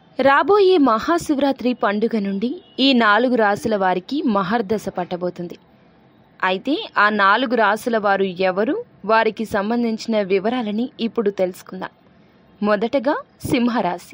రాబోయే మహాశివరాత్రి పండుగ నుండి ఈ నాలుగు రాసుల వారికి మహర్దశ పట్టబోతుంది అయితే ఆ నాలుగు రాసుల వారు ఎవరు వారికి సంబంధించిన వివరాలని ఇప్పుడు తెలుసుకుందాం మొదటగా సింహరాశి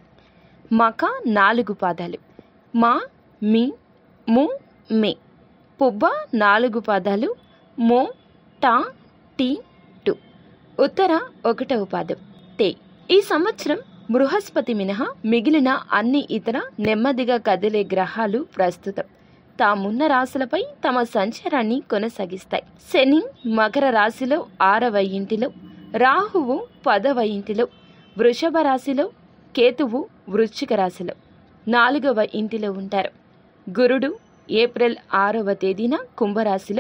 మక నాలుగు పాదాలు మా మీ ము మే పుబ్బ నాలుగు పాదాలు మో టా టీ టు ఉత్తర ఒకటవ పాదం తే ఈ సంవత్సరం బృహస్పతి మినహా మిగిలిన అన్ని ఇతర నెమ్మదిగా కదిలే గ్రహాలు ప్రస్తుతం తామున్న రాశులపై తమ సంచారాన్ని కొనసాగిస్తాయి శని మకర రాశిలో ఆరవ ఇంటిలో రాహువు పదవ ఇంటిలో వృషభ రాశిలో కేతువు వృశ్చిక రాశిలో నాలుగవ ఇంటిలో ఉంటారు గురుడు ఏప్రిల్ ఆరవ తేదీన కుంభరాశిలో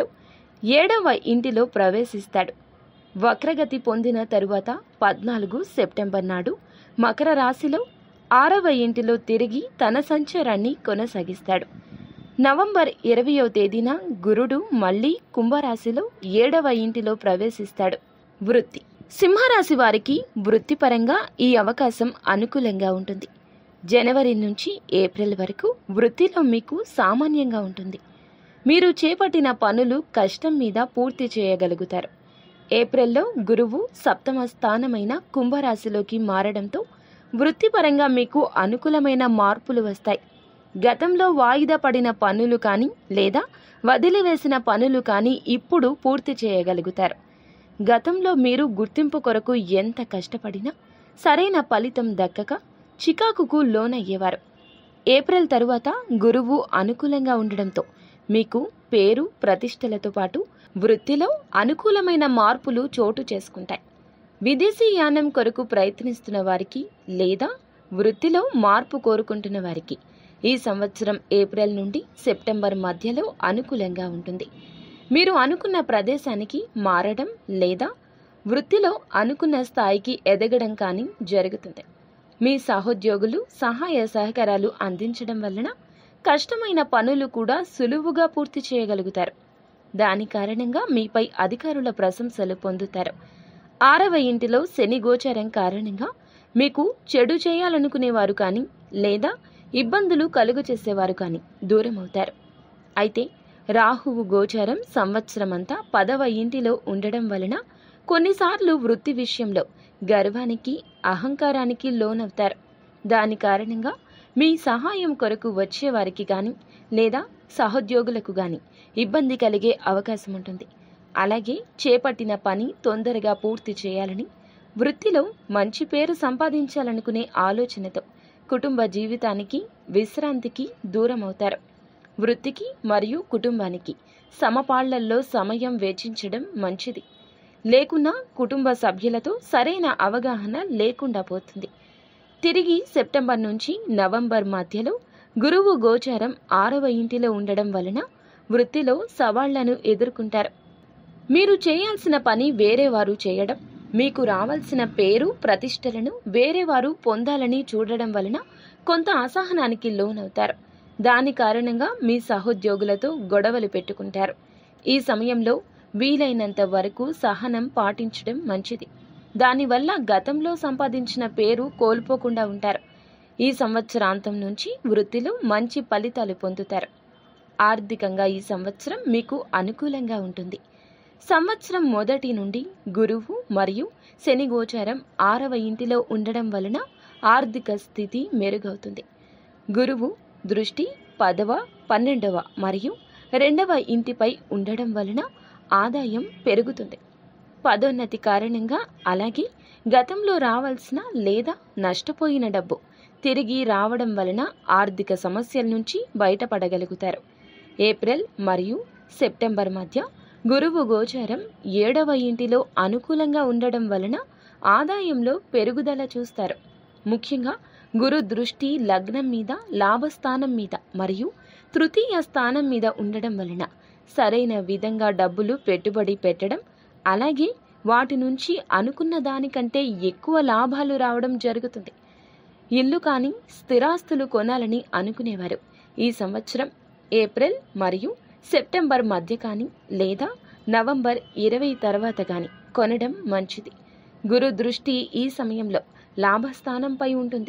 ఏడవ ఇంటిలో ప్రవేశిస్తాడు వక్రగతి పొందిన తరువాత పద్నాలుగు సెప్టెంబర్ నాడు మకర రాశిలో ఆరవ ఇంటిలో తిరిగి తన సంచారాన్ని కొనసాగిస్తాడు నవంబర్ ఇరవయో తేదీన గురుడు మళ్ళీ కుంభరాశిలో ఏడవ ఇంటిలో ప్రవేశిస్తాడు వృత్తి సింహరాశి వారికి వృత్తిపరంగా ఈ అవకాశం అనుకూలంగా ఉంటుంది జనవరి నుంచి ఏప్రిల్ వరకు వృత్తిలో మీకు సామాన్యంగా ఉంటుంది మీరు చేపట్టిన పనులు కష్టం మీద పూర్తి చేయగలుగుతారు ఏప్రిల్లో గురువు సప్తమ స్థానమైన కుంభరాశిలోకి మారడంతో వృత్తిపరంగా మీకు అనుకూలమైన మార్పులు వస్తాయి గతంలో వాయిదా పడిన పనులు కానీ లేదా వదిలివేసిన పనులు కానీ ఇప్పుడు పూర్తి చేయగలుగుతారు గతంలో మీరు గుర్తింపు కొరకు ఎంత కష్టపడినా సరైన ఫలితం దక్కక చికాకుకు లోనయ్యేవారు ఏప్రిల్ తరువాత గురువు అనుకూలంగా ఉండడంతో మీకు పేరు ప్రతిష్టలతో పాటు వృత్తిలో అనుకూలమైన మార్పులు చోటు చేసుకుంటాయి విదేశీ యానం కొరకు ప్రయత్నిస్తున్న వారికి లేదా వృత్తిలో మార్పు కోరుకుంటున్న వారికి ఈ సంవత్సరం ఏప్రిల్ నుండి సెప్టెంబర్ మధ్యలో అనుకూలంగా ఉంటుంది మీరు అనుకున్న ప్రదేశానికి మారడం లేదా వృత్తిలో అనుకున్న స్థాయికి ఎదగడం కానీ జరుగుతుంది మీ సహోద్యోగులు సహాయ సహకారాలు అందించడం వలన కష్టమైన పనులు కూడా సులువుగా పూర్తి చేయగలుగుతారు దాని కారణంగా మీపై అధికారుల ప్రశంసలు పొందుతారు ఆరవ ఇంటిలో శని గోచరం కారణంగా మీకు చెడు చేయాలనుకునేవారు కానీ లేదా ఇబ్బందులు కలుగు చేసేవారు కానీ దూరం అవుతారు అయితే రాహువు గోచారం సంవత్సరమంతా పదవ ఇంటిలో ఉండడం వలన కొన్నిసార్లు వృత్తి విషయంలో గర్వానికి అహంకారానికి లోనవుతారు దాని కారణంగా మీ సహాయం కొరకు వచ్చేవారికి కానీ లేదా సహోద్యోగులకు కానీ ఇబ్బంది కలిగే అవకాశం ఉంటుంది అలాగే చేపట్టిన పని తొందరగా పూర్తి చేయాలని వృత్తిలో మంచి పేరు సంపాదించాలనుకునే ఆలోచనతో కుటుంబ జీవితానికి విశ్రాంతికి దూరం అవుతారు వృత్తికి మరియు కుటుంబానికి సమపాళ్లల్లో సమయం వెచ్చించడం మంచిది లేకున్నా కుటుంబ సభ్యులతో సరైన అవగాహన లేకుండా పోతుంది తిరిగి సెప్టెంబర్ నుంచి నవంబర్ మధ్యలో గురువు గోచారం ఆరవ ఇంటిలో ఉండడం వలన వృత్తిలో సవాళ్లను ఎదుర్కొంటారు మీరు చేయాల్సిన పని వేరే వారు చేయడం మీకు రావాల్సిన పేరు ప్రతిష్టలను వేరే వారు పొందాలని చూడడం వలన కొంత అసహనానికి లోనవుతారు దాని కారణంగా మీ సహోద్యోగులతో గొడవలు పెట్టుకుంటారు ఈ సమయంలో వీలైనంత వరకు సహనం పాటించడం మంచిది దానివల్ల గతంలో సంపాదించిన పేరు కోల్పోకుండా ఉంటారు ఈ సంవత్సరాంతం నుంచి వృత్తిలో మంచి ఫలితాలు పొందుతారు ఆర్థికంగా ఈ సంవత్సరం మీకు అనుకూలంగా ఉంటుంది సంవత్సరం మొదటి నుండి గురువు మరియు శని గోచారం ఆరవ ఇంటిలో ఉండడం వలన ఆర్థిక స్థితి మెరుగవుతుంది గురువు దృష్టి పదవ పన్నెండవ మరియు రెండవ ఇంటిపై ఉండడం వలన ఆదాయం పెరుగుతుంది పదోన్నతి కారణంగా అలాగే గతంలో రావాల్సిన లేదా నష్టపోయిన డబ్బు తిరిగి రావడం వలన ఆర్థిక సమస్యల నుంచి బయటపడగలుగుతారు ఏప్రిల్ మరియు సెప్టెంబర్ మధ్య గురువు గోచారం ఏడవ ఇంటిలో అనుకూలంగా ఉండడం వలన ఆదాయంలో పెరుగుదల చూస్తారు ముఖ్యంగా గురు దృష్టి లగ్నం మీద లాభస్థానం మీద మరియు తృతీయ స్థానం మీద ఉండడం వలన సరైన విధంగా డబ్బులు పెట్టుబడి పెట్టడం అలాగే వాటి నుంచి అనుకున్న దానికంటే ఎక్కువ లాభాలు రావడం జరుగుతుంది ఇల్లు కానీ స్థిరాస్తులు కొనాలని అనుకునేవారు ఈ సంవత్సరం ఏప్రిల్ మరియు సెప్టెంబర్ మధ్య కానీ లేదా నవంబర్ ఇరవై తర్వాత కానీ కొనడం మంచిది గురు దృష్టి ఈ సమయంలో లాభస్థానంపై ఉంటుంది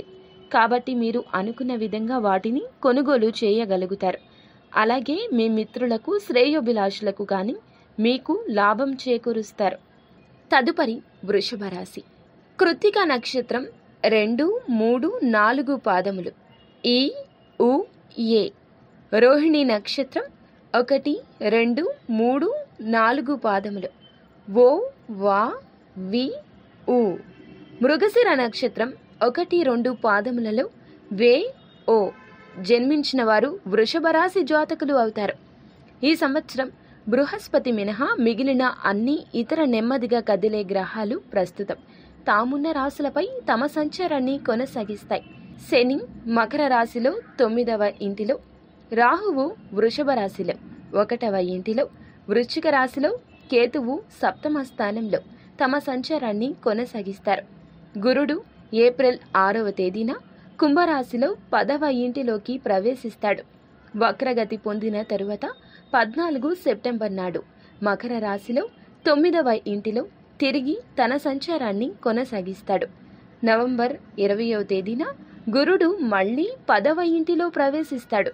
కాబట్టి మీరు అనుకున్న విధంగా వాటిని కొనుగోలు చేయగలుగుతారు అలాగే మీ మిత్రులకు శ్రేయోభిలాషులకు కానీ మీకు లాభం చేకూరుస్తారు తదుపరి వృషభ రాశి కృత్తిక నక్షత్రం రెండు మూడు నాలుగు పాదములు ఈ ఉ ఏ రోహిణి నక్షత్రం ఒకటి రెండు మూడు నాలుగు పాదములు ఓ వా వి ఉ మృగశిర నక్షత్రం ఒకటి రెండు పాదములలో వే ఓ జన్మించిన వారు వృషభ రాశి జాతకులు అవుతారు ఈ సంవత్సరం బృహస్పతి మినహా మిగిలిన అన్ని ఇతర నెమ్మదిగా కదిలే గ్రహాలు ప్రస్తుతం తామున్న రాశులపై తమ సంచారాన్ని కొనసాగిస్తాయి శని మకర రాశిలో తొమ్మిదవ ఇంటిలో రాహువు వృషభ రాశిలో ఒకటవ ఇంటిలో వృశ్చిక రాశిలో కేతువు సప్తమ స్థానంలో తమ సంచారాన్ని కొనసాగిస్తారు గురుడు ఏప్రిల్ ఆరవ తేదీన కుంభరాశిలో పదవ ఇంటిలోకి ప్రవేశిస్తాడు వక్రగతి పొందిన తరువాత పద్నాలుగు సెప్టెంబర్ నాడు మకర రాశిలో తొమ్మిదవ ఇంటిలో తిరిగి తన సంచారాన్ని కొనసాగిస్తాడు నవంబర్ ఇరవయవ తేదీన గురుడు మళ్ళీ పదవ ఇంటిలో ప్రవేశిస్తాడు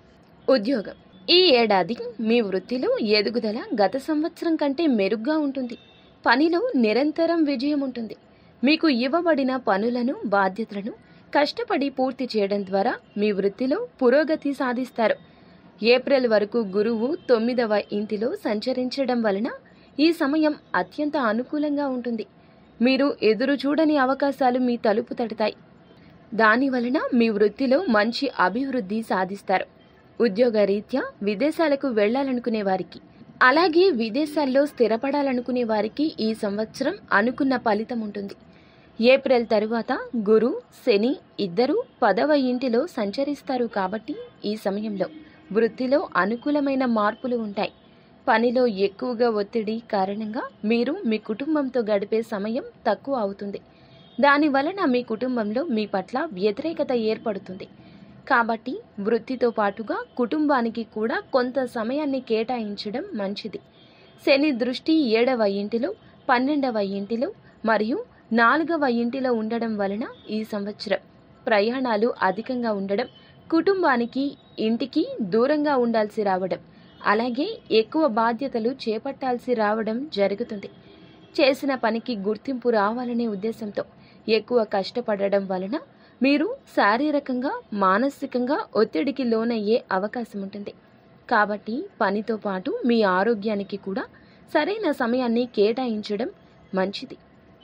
ఉద్యోగం ఈ ఏడాది మీ వృత్తిలో ఎదుగుదల గత సంవత్సరం కంటే మెరుగ్గా ఉంటుంది పనిలో నిరంతరం విజయం ఉంటుంది మీకు ఇవ్వబడిన పనులను బాధ్యతలను కష్టపడి పూర్తి చేయడం ద్వారా మీ వృత్తిలో పురోగతి సాధిస్తారు ఏప్రిల్ వరకు గురువు తొమ్మిదవ ఇంటిలో సంచరించడం వలన ఈ సమయం అత్యంత అనుకూలంగా ఉంటుంది మీరు ఎదురు చూడని అవకాశాలు మీ తలుపు తడతాయి దాని వలన మీ వృత్తిలో మంచి అభివృద్ధి సాధిస్తారు ఉద్యోగ రీత్యా విదేశాలకు వెళ్లాలనుకునే వారికి అలాగే విదేశాల్లో స్థిరపడాలనుకునే వారికి ఈ సంవత్సరం అనుకున్న ఫలితం ఉంటుంది ఏప్రిల్ తరువాత గురు శని ఇద్దరూ పదవ ఇంటిలో సంచరిస్తారు కాబట్టి ఈ సమయంలో వృత్తిలో అనుకూలమైన మార్పులు ఉంటాయి పనిలో ఎక్కువగా ఒత్తిడి కారణంగా మీరు మీ కుటుంబంతో గడిపే సమయం తక్కువ అవుతుంది దాని వలన మీ కుటుంబంలో మీ పట్ల వ్యతిరేకత ఏర్పడుతుంది కాబట్టి వృత్తితో పాటుగా కుటుంబానికి కూడా కొంత సమయాన్ని కేటాయించడం మంచిది శని దృష్టి ఏడవ ఇంటిలో పన్నెండవ ఇంటిలో మరియు నాలుగవ ఇంటిలో ఉండడం వలన ఈ సంవత్సరం ప్రయాణాలు అధికంగా ఉండడం కుటుంబానికి ఇంటికి దూరంగా ఉండాల్సి రావడం అలాగే ఎక్కువ బాధ్యతలు చేపట్టాల్సి రావడం జరుగుతుంది చేసిన పనికి గుర్తింపు రావాలనే ఉద్దేశంతో ఎక్కువ కష్టపడడం వలన మీరు శారీరకంగా మానసికంగా ఒత్తిడికి లోనయ్యే అవకాశం ఉంటుంది కాబట్టి పనితో పాటు మీ ఆరోగ్యానికి కూడా సరైన సమయాన్ని కేటాయించడం మంచిది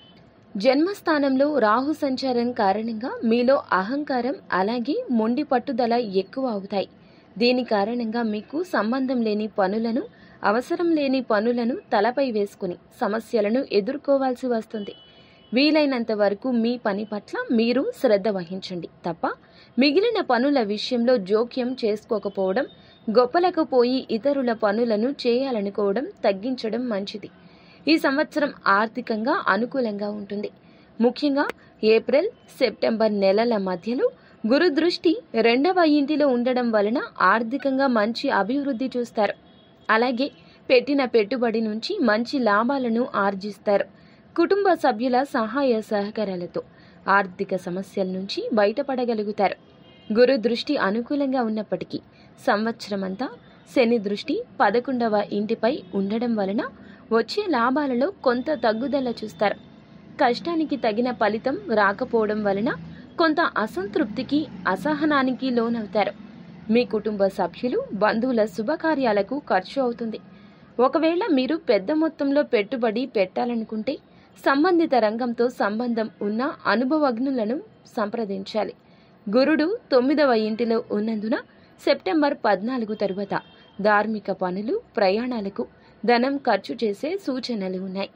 జన్మస్థానంలో రాహు సంచారం కారణంగా మీలో అహంకారం అలాగే మొండి పట్టుదల ఎక్కువ అవుతాయి దీని కారణంగా మీకు సంబంధం లేని పనులను అవసరం లేని పనులను తలపై వేసుకుని సమస్యలను ఎదుర్కోవాల్సి వస్తుంది వీలైనంత వరకు మీ పని పట్ల మీరు శ్రద్ధ వహించండి తప్ప మిగిలిన పనుల విషయంలో జోక్యం చేసుకోకపోవడం గొప్పలకు పోయి ఇతరుల పనులను చేయాలనుకోవడం తగ్గించడం మంచిది ఈ సంవత్సరం ఆర్థికంగా అనుకూలంగా ఉంటుంది ముఖ్యంగా ఏప్రిల్ సెప్టెంబర్ నెలల మధ్యలో గురు దృష్టి రెండవ ఇంటిలో ఉండడం వలన ఆర్థికంగా మంచి అభివృద్ధి చూస్తారు అలాగే పెట్టిన పెట్టుబడి నుంచి మంచి లాభాలను ఆర్జిస్తారు కుటుంబ సభ్యుల సహాయ సహకారాలతో ఆర్థిక సమస్యల నుంచి బయటపడగలుగుతారు గురు దృష్టి అనుకూలంగా ఉన్నప్పటికీ సంవత్సరమంతా శని దృష్టి పదకొండవ ఇంటిపై ఉండడం వలన వచ్చే లాభాలలో కొంత తగ్గుదల చూస్తారు కష్టానికి తగిన ఫలితం రాకపోవడం వలన కొంత అసంతృప్తికి అసహనానికి లోనవుతారు మీ కుటుంబ సభ్యులు బంధువుల శుభకార్యాలకు ఖర్చు అవుతుంది ఒకవేళ మీరు పెద్ద మొత్తంలో పెట్టుబడి పెట్టాలనుకుంటే సంబంధిత రంగంతో సంబంధం ఉన్న అనుభవజ్ఞులను సంప్రదించాలి గురుడు తొమ్మిదవ ఇంటిలో ఉన్నందున సెప్టెంబర్ పద్నాలుగు తరువాత ధార్మిక పనులు ప్రయాణాలకు ధనం ఖర్చు చేసే సూచనలు ఉన్నాయి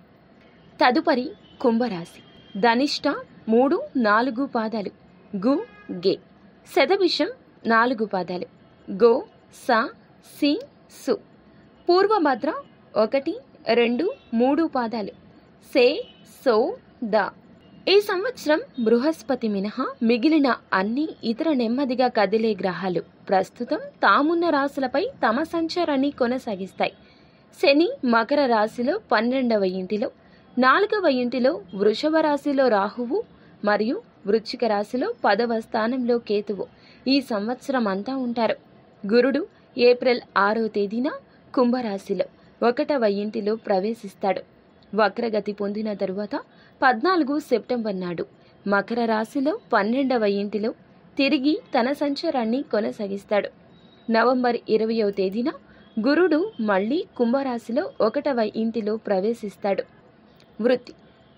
తదుపరి కుంభరాశి ధనిష్ట మూడు నాలుగు పాదాలు గు గే శతభిషం నాలుగు పాదాలు గో సా సి సు పూర్వభద్ర ఒకటి రెండు మూడు పాదాలు సే సో ద ఈ సంవత్సరం బృహస్పతి మినహా మిగిలిన అన్ని ఇతర నెమ్మదిగా కదిలే గ్రహాలు ప్రస్తుతం తామున్న రాశులపై తమ సంచారాన్ని కొనసాగిస్తాయి శని మకర రాశిలో పన్నెండవ ఇంటిలో నాలుగవ ఇంటిలో వృషభ రాశిలో రాహువు మరియు వృశ్చిక రాశిలో పదవ స్థానంలో కేతువు ఈ సంవత్సరం అంతా ఉంటారు గురుడు ఏప్రిల్ ఆరో తేదీన కుంభరాశిలో ఒకటవ ఇంటిలో ప్రవేశిస్తాడు వక్రగతి పొందిన తరువాత పద్నాలుగు సెప్టెంబర్ నాడు మకర రాశిలో పన్నెండవ ఇంటిలో తిరిగి తన సంచారాన్ని కొనసాగిస్తాడు నవంబర్ ఇరవయవ తేదీన గురుడు మళ్ళీ కుంభరాశిలో ఒకటవ ఇంటిలో ప్రవేశిస్తాడు వృత్తి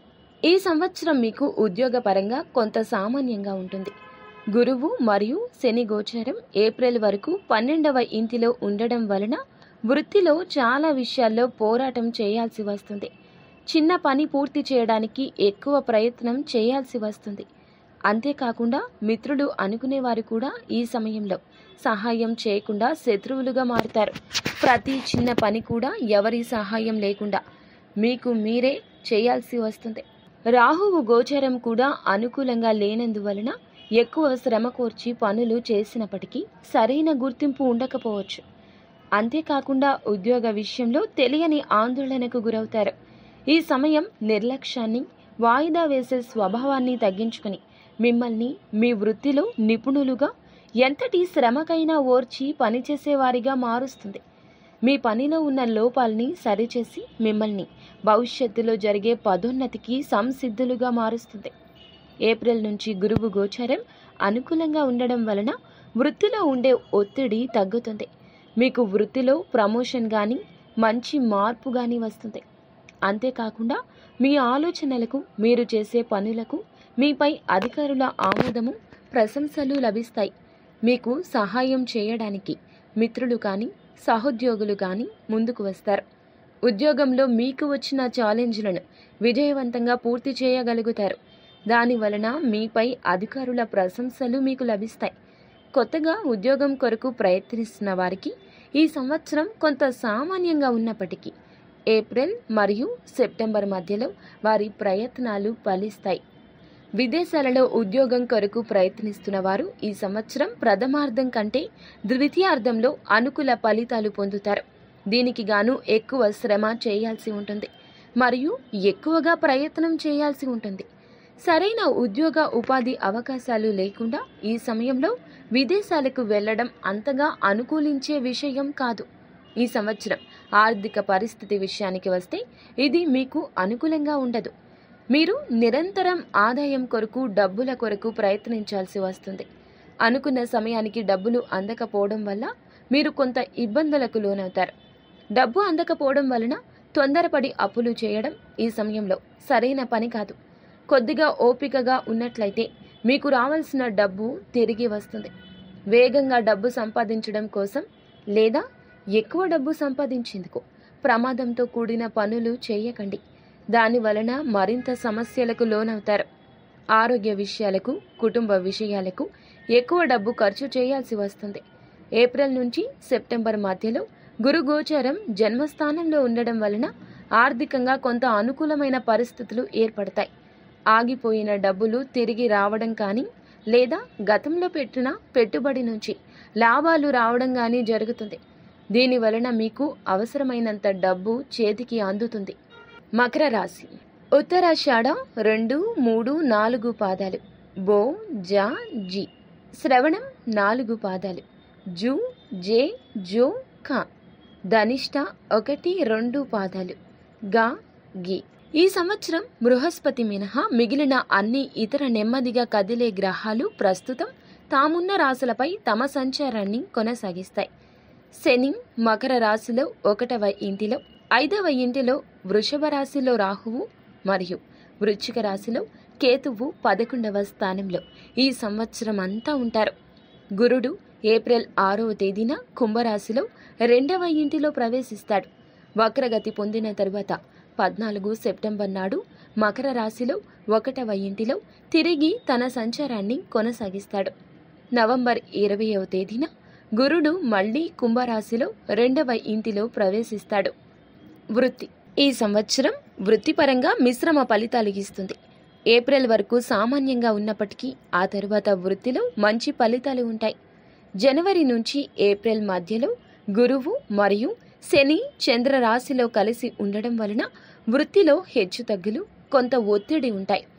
ఈ సంవత్సరం మీకు ఉద్యోగపరంగా కొంత సామాన్యంగా ఉంటుంది గురువు మరియు శని గోచారం ఏప్రిల్ వరకు పన్నెండవ ఇంటిలో ఉండడం వలన వృత్తిలో చాలా విషయాల్లో పోరాటం చేయాల్సి వస్తుంది చిన్న పని పూర్తి చేయడానికి ఎక్కువ ప్రయత్నం చేయాల్సి వస్తుంది అంతేకాకుండా మిత్రులు అనుకునేవారు కూడా ఈ సమయంలో సహాయం చేయకుండా శత్రువులుగా మారుతారు ప్రతి చిన్న పని కూడా ఎవరి సహాయం లేకుండా మీకు మీరే చేయాల్సి వస్తుంది రాహువు గోచరం కూడా అనుకూలంగా లేనందువలన ఎక్కువ శ్రమ కోర్చి పనులు చేసినప్పటికీ సరైన గుర్తింపు ఉండకపోవచ్చు అంతేకాకుండా ఉద్యోగ విషయంలో తెలియని ఆందోళనకు గురవుతారు ఈ సమయం నిర్లక్ష్యాన్ని వాయిదా వేసే స్వభావాన్ని తగ్గించుకుని మిమ్మల్ని మీ వృత్తిలో నిపుణులుగా ఎంతటి శ్రమకైనా ఓర్చి పనిచేసేవారిగా మారుస్తుంది మీ పనిలో ఉన్న లోపాల్ని సరిచేసి మిమ్మల్ని భవిష్యత్తులో జరిగే పదోన్నతికి సంసిద్ధులుగా మారుస్తుంది ఏప్రిల్ నుంచి గురువు గోచారం అనుకూలంగా ఉండడం వలన వృత్తిలో ఉండే ఒత్తిడి తగ్గుతుంది మీకు వృత్తిలో ప్రమోషన్ కానీ మంచి మార్పు కానీ వస్తుంది అంతేకాకుండా మీ ఆలోచనలకు మీరు చేసే పనులకు మీపై అధికారుల ఆమోదము ప్రశంసలు లభిస్తాయి మీకు సహాయం చేయడానికి మిత్రులు కానీ సహోద్యోగులు కానీ ముందుకు వస్తారు ఉద్యోగంలో మీకు వచ్చిన ఛాలెంజ్లను విజయవంతంగా పూర్తి చేయగలుగుతారు దాని వలన మీపై అధికారుల ప్రశంసలు మీకు లభిస్తాయి కొత్తగా ఉద్యోగం కొరకు ప్రయత్నిస్తున్న వారికి ఈ సంవత్సరం కొంత సామాన్యంగా ఉన్నప్పటికీ ఏప్రిల్ మరియు సెప్టెంబర్ మధ్యలో వారి ప్రయత్నాలు ఫలిస్తాయి విదేశాలలో ఉద్యోగం కొరకు ప్రయత్నిస్తున్న వారు ఈ సంవత్సరం ప్రథమార్థం కంటే ద్వితీయార్థంలో అనుకూల ఫలితాలు పొందుతారు దీనికి గాను ఎక్కువ శ్రమ చేయాల్సి ఉంటుంది మరియు ఎక్కువగా ప్రయత్నం చేయాల్సి ఉంటుంది సరైన ఉద్యోగ ఉపాధి అవకాశాలు లేకుండా ఈ సమయంలో విదేశాలకు వెళ్ళడం అంతగా అనుకూలించే విషయం కాదు ఈ సంవత్సరం ఆర్థిక పరిస్థితి విషయానికి వస్తే ఇది మీకు అనుకూలంగా ఉండదు మీరు నిరంతరం ఆదాయం కొరకు డబ్బుల కొరకు ప్రయత్నించాల్సి వస్తుంది అనుకున్న సమయానికి డబ్బులు అందకపోవడం వల్ల మీరు కొంత ఇబ్బందులకు లోనవుతారు డబ్బు అందకపోవడం వలన తొందరపడి అప్పులు చేయడం ఈ సమయంలో సరైన పని కాదు కొద్దిగా ఓపికగా ఉన్నట్లయితే మీకు రావాల్సిన డబ్బు తిరిగి వస్తుంది వేగంగా డబ్బు సంపాదించడం కోసం లేదా ఎక్కువ డబ్బు సంపాదించేందుకు ప్రమాదంతో కూడిన పనులు చేయకండి దాని వలన మరింత సమస్యలకు లోనవుతారు ఆరోగ్య విషయాలకు కుటుంబ విషయాలకు ఎక్కువ డబ్బు ఖర్చు చేయాల్సి వస్తుంది ఏప్రిల్ నుంచి సెప్టెంబర్ మధ్యలో గురు గోచారం జన్మస్థానంలో ఉండడం వలన ఆర్థికంగా కొంత అనుకూలమైన పరిస్థితులు ఏర్పడతాయి ఆగిపోయిన డబ్బులు తిరిగి రావడం కానీ లేదా గతంలో పెట్టిన పెట్టుబడి నుంచి లాభాలు రావడం కానీ జరుగుతుంది దీని వలన మీకు అవసరమైనంత డబ్బు చేతికి అందుతుంది మకర రాశి ఉత్తరాషాఢ రెండు మూడు నాలుగు పాదాలు బో జా జి శ్రవణం నాలుగు పాదాలు జు జే జో ఖా ధనిష్ట ఒకటి రెండు పాదాలు గా గి ఈ సంవత్సరం బృహస్పతి మినహా మిగిలిన అన్ని ఇతర నెమ్మదిగా కదిలే గ్రహాలు ప్రస్తుతం తామున్న రాశులపై తమ సంచారాన్ని కొనసాగిస్తాయి శని మకర రాశిలో ఒకటవ ఇంటిలో ఐదవ ఇంటిలో వృషభ రాశిలో రాహువు మరియు వృశ్చిక రాశిలో కేతువు పదకొండవ స్థానంలో ఈ సంవత్సరం అంతా ఉంటారు గురుడు ఏప్రిల్ ఆరవ తేదీన కుంభరాశిలో రెండవ ఇంటిలో ప్రవేశిస్తాడు వక్రగతి పొందిన తరువాత పద్నాలుగు సెప్టెంబర్ నాడు మకర రాశిలో ఒకటవ ఇంటిలో తిరిగి తన సంచారాన్ని కొనసాగిస్తాడు నవంబర్ ఇరవయవ తేదీన గురుడు మళ్ళీ కుంభరాశిలో రెండవ ఇంటిలో ప్రవేశిస్తాడు వృత్తి ఈ సంవత్సరం వృత్తిపరంగా మిశ్రమ ఫలితాలు ఇస్తుంది ఏప్రిల్ వరకు సామాన్యంగా ఉన్నప్పటికీ ఆ తరువాత వృత్తిలో మంచి ఫలితాలు ఉంటాయి జనవరి నుంచి ఏప్రిల్ మధ్యలో గురువు మరియు శని చంద్ర రాశిలో కలిసి ఉండడం వలన వృత్తిలో హెచ్చుతగ్గులు కొంత ఒత్తిడి ఉంటాయి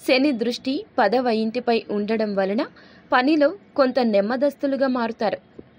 శని దృష్టి పదవ ఇంటిపై ఉండడం వలన పనిలో కొంత నెమ్మదస్తులుగా మారుతారు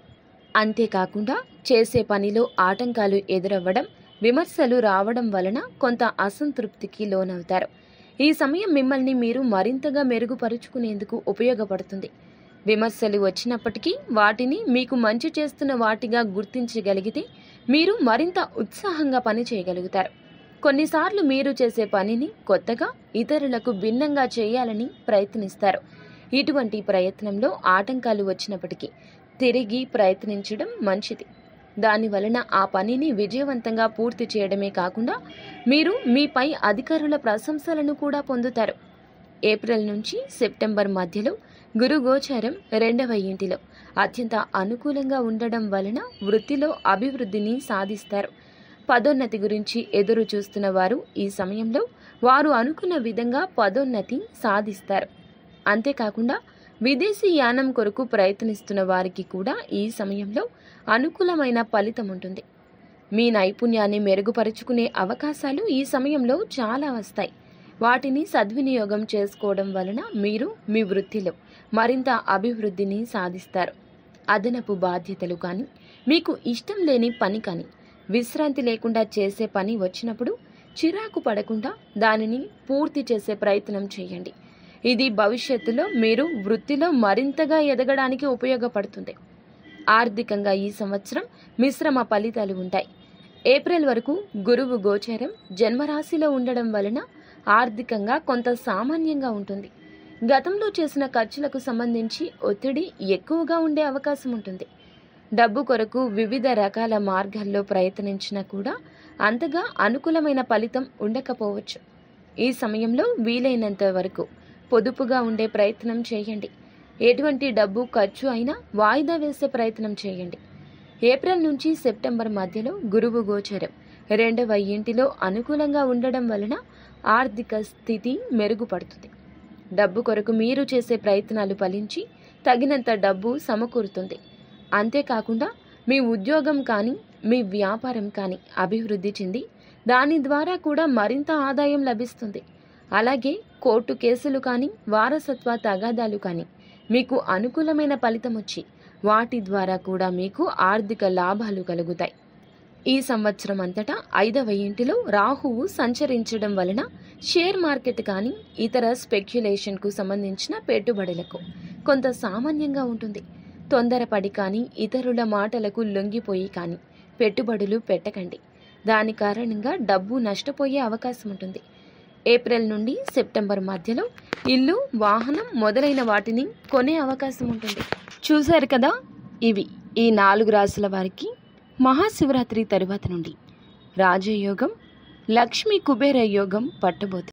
అంతేకాకుండా చేసే పనిలో ఆటంకాలు ఎదురవ్వడం విమర్శలు రావడం వలన కొంత అసంతృప్తికి లోనవుతారు ఈ సమయం మిమ్మల్ని మీరు మరింతగా మెరుగుపరుచుకునేందుకు ఉపయోగపడుతుంది విమర్శలు వచ్చినప్పటికీ వాటిని మీకు మంచి చేస్తున్న వాటిగా గుర్తించగలిగితే మీరు మరింత ఉత్సాహంగా పని చేయగలుగుతారు కొన్నిసార్లు మీరు చేసే పనిని కొత్తగా ఇతరులకు భిన్నంగా చేయాలని ప్రయత్నిస్తారు ఇటువంటి ప్రయత్నంలో ఆటంకాలు వచ్చినప్పటికీ తిరిగి ప్రయత్నించడం మంచిది దాని వలన ఆ పనిని విజయవంతంగా పూర్తి చేయడమే కాకుండా మీరు మీ పై అధికారుల ప్రశంసలను కూడా పొందుతారు ఏప్రిల్ నుంచి సెప్టెంబర్ మధ్యలో గురు గోచారం రెండవ ఇంటిలో అత్యంత అనుకూలంగా ఉండడం వలన వృత్తిలో అభివృద్ధిని సాధిస్తారు పదోన్నతి గురించి ఎదురు చూస్తున్న వారు ఈ సమయంలో వారు అనుకున్న విధంగా పదోన్నతి సాధిస్తారు అంతేకాకుండా విదేశీ యానం కొరకు ప్రయత్నిస్తున్న వారికి కూడా ఈ సమయంలో అనుకూలమైన ఫలితం ఉంటుంది మీ నైపుణ్యాన్ని మెరుగుపరుచుకునే అవకాశాలు ఈ సమయంలో చాలా వస్తాయి వాటిని సద్వినియోగం చేసుకోవడం వలన మీరు మీ వృత్తిలో మరింత అభివృద్ధిని సాధిస్తారు అదనపు బాధ్యతలు కానీ మీకు ఇష్టం లేని పని కానీ విశ్రాంతి లేకుండా చేసే పని వచ్చినప్పుడు చిరాకు పడకుండా దానిని పూర్తి చేసే ప్రయత్నం చేయండి ఇది భవిష్యత్తులో మీరు వృత్తిలో మరింతగా ఎదగడానికి ఉపయోగపడుతుంది ఆర్థికంగా ఈ సంవత్సరం మిశ్రమ ఫలితాలు ఉంటాయి ఏప్రిల్ వరకు గురువు గోచారం జన్మరాశిలో ఉండడం వలన ఆర్థికంగా కొంత సామాన్యంగా ఉంటుంది గతంలో చేసిన ఖర్చులకు సంబంధించి ఒత్తిడి ఎక్కువగా ఉండే అవకాశం ఉంటుంది డబ్బు కొరకు వివిధ రకాల మార్గాల్లో ప్రయత్నించినా కూడా అంతగా అనుకూలమైన ఫలితం ఉండకపోవచ్చు ఈ సమయంలో వీలైనంత వరకు పొదుపుగా ఉండే ప్రయత్నం చేయండి ఎటువంటి డబ్బు ఖర్చు అయినా వాయిదా వేసే ప్రయత్నం చేయండి ఏప్రిల్ నుంచి సెప్టెంబర్ మధ్యలో గురువు గోచరం రెండవ ఇంటిలో అనుకూలంగా ఉండడం వలన ఆర్థిక స్థితి మెరుగుపడుతుంది డబ్బు కొరకు మీరు చేసే ప్రయత్నాలు ఫలించి తగినంత డబ్బు సమకూరుతుంది అంతేకాకుండా మీ ఉద్యోగం కానీ మీ వ్యాపారం కానీ అభివృద్ధి చెంది దాని ద్వారా కూడా మరింత ఆదాయం లభిస్తుంది అలాగే కోర్టు కేసులు కానీ వారసత్వ తగాదాలు కానీ మీకు అనుకూలమైన ఫలితం వచ్చి వాటి ద్వారా కూడా మీకు ఆర్థిక లాభాలు కలుగుతాయి ఈ సంవత్సరం అంతటా ఐదవ ఇంటిలో రాహువు సంచరించడం వలన షేర్ మార్కెట్ కానీ ఇతర స్పెక్యులేషన్కు సంబంధించిన పెట్టుబడులకు కొంత సామాన్యంగా ఉంటుంది తొందరపడి కానీ ఇతరుల మాటలకు లొంగిపోయి కానీ పెట్టుబడులు పెట్టకండి దాని కారణంగా డబ్బు నష్టపోయే అవకాశం ఉంటుంది ఏప్రిల్ నుండి సెప్టెంబర్ మధ్యలో ఇల్లు వాహనం మొదలైన వాటిని కొనే అవకాశం ఉంటుంది చూశారు కదా ఇవి ఈ నాలుగు రాసుల వారికి మహాశివరాత్రి తరువాత నుండి రాజయోగం లక్ష్మీ కుబేర యోగం పట్టబోతుంది